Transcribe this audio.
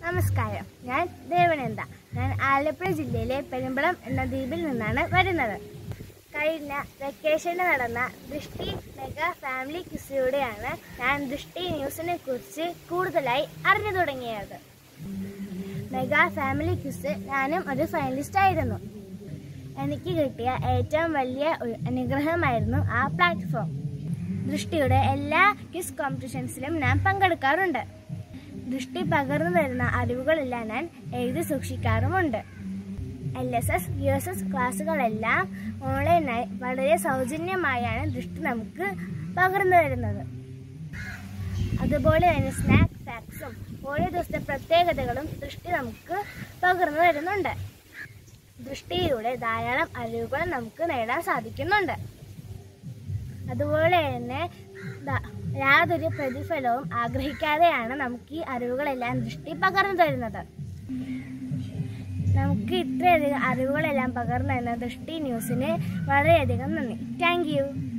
നമസ്കാരം ഞാൻ ദേവനന്ദ ഞാൻ ആലപ്പുഴ ജില്ലയിലെ പെരുമ്പളം എന്ന ദ്വീപിൽ നിന്നാണ് വരുന്നത് കഴിഞ്ഞ വെക്കേഷന് നടന്ന ദൃഷ്ടി മെഗാ ഫാമിലി ക്വിസിലൂടെയാണ് ഞാൻ ദൃഷ്ടി ന്യൂസിനെ കുറിച്ച് കൂടുതലായി അറിഞ്ഞു തുടങ്ങിയത് മെഗാ ഫാമിലി ക്വിസ് ഞാനും ഒരു ഫൈനലിസ്റ്റ് ആയിരുന്നു എനിക്ക് കിട്ടിയ ഏറ്റവും വലിയ ഒരു അനുഗ്രഹമായിരുന്നു ആ പ്ലാറ്റ്ഫോം ദൃഷ്ടിയുടെ എല്ലാ ക്വിസ് കോമ്പറ്റീഷൻസിലും ഞാൻ പങ്കെടുക്കാറുണ്ട് ദൃഷ്ടി പകർന്നു തരുന്ന അറിവുകളെല്ലാം ഞാൻ എഴുതി സൂക്ഷിക്കാറുമുണ്ട് L S S U S S ക്ലാസ്സുകളെല്ലാം ഓൺലൈനായി വളരെ സൗജന്യമായാണ് ദൃഷ്ടി നമുക്ക് പകർന്നു തരുന്നത് അതുപോലെ തന്നെ സ്നാക്ക് ഫാക്സും ഓരോ ദിവസത്തെ പ്രത്യേകതകളും ദൃഷ്ടി നമുക്ക് പകർന്നു തരുന്നുണ്ട് ദൃഷ്ടിയിലൂടെ ധാരാളം അറിവുകൾ നമുക്ക് നേടാൻ സാധിക്കുന്നുണ്ട് അതുപോലെ തന്നെ ദ- യാതൊരു പ്രതിഫലവും ആഗ്രഹിക്കാതെയാണ് നമുക്ക് ഈ അറിവുകളെല്ലാം ദൃഷ്ടി പകർന്നു തരുന്നത് നമുക്ക് ഇത്രയധികം അറിവുകളെല്ലാം പകർന്നു തരുന്ന ദൃഷ്ടി ന്യൂസിന് വളരെയധികം നന്ദി താങ്ക് യു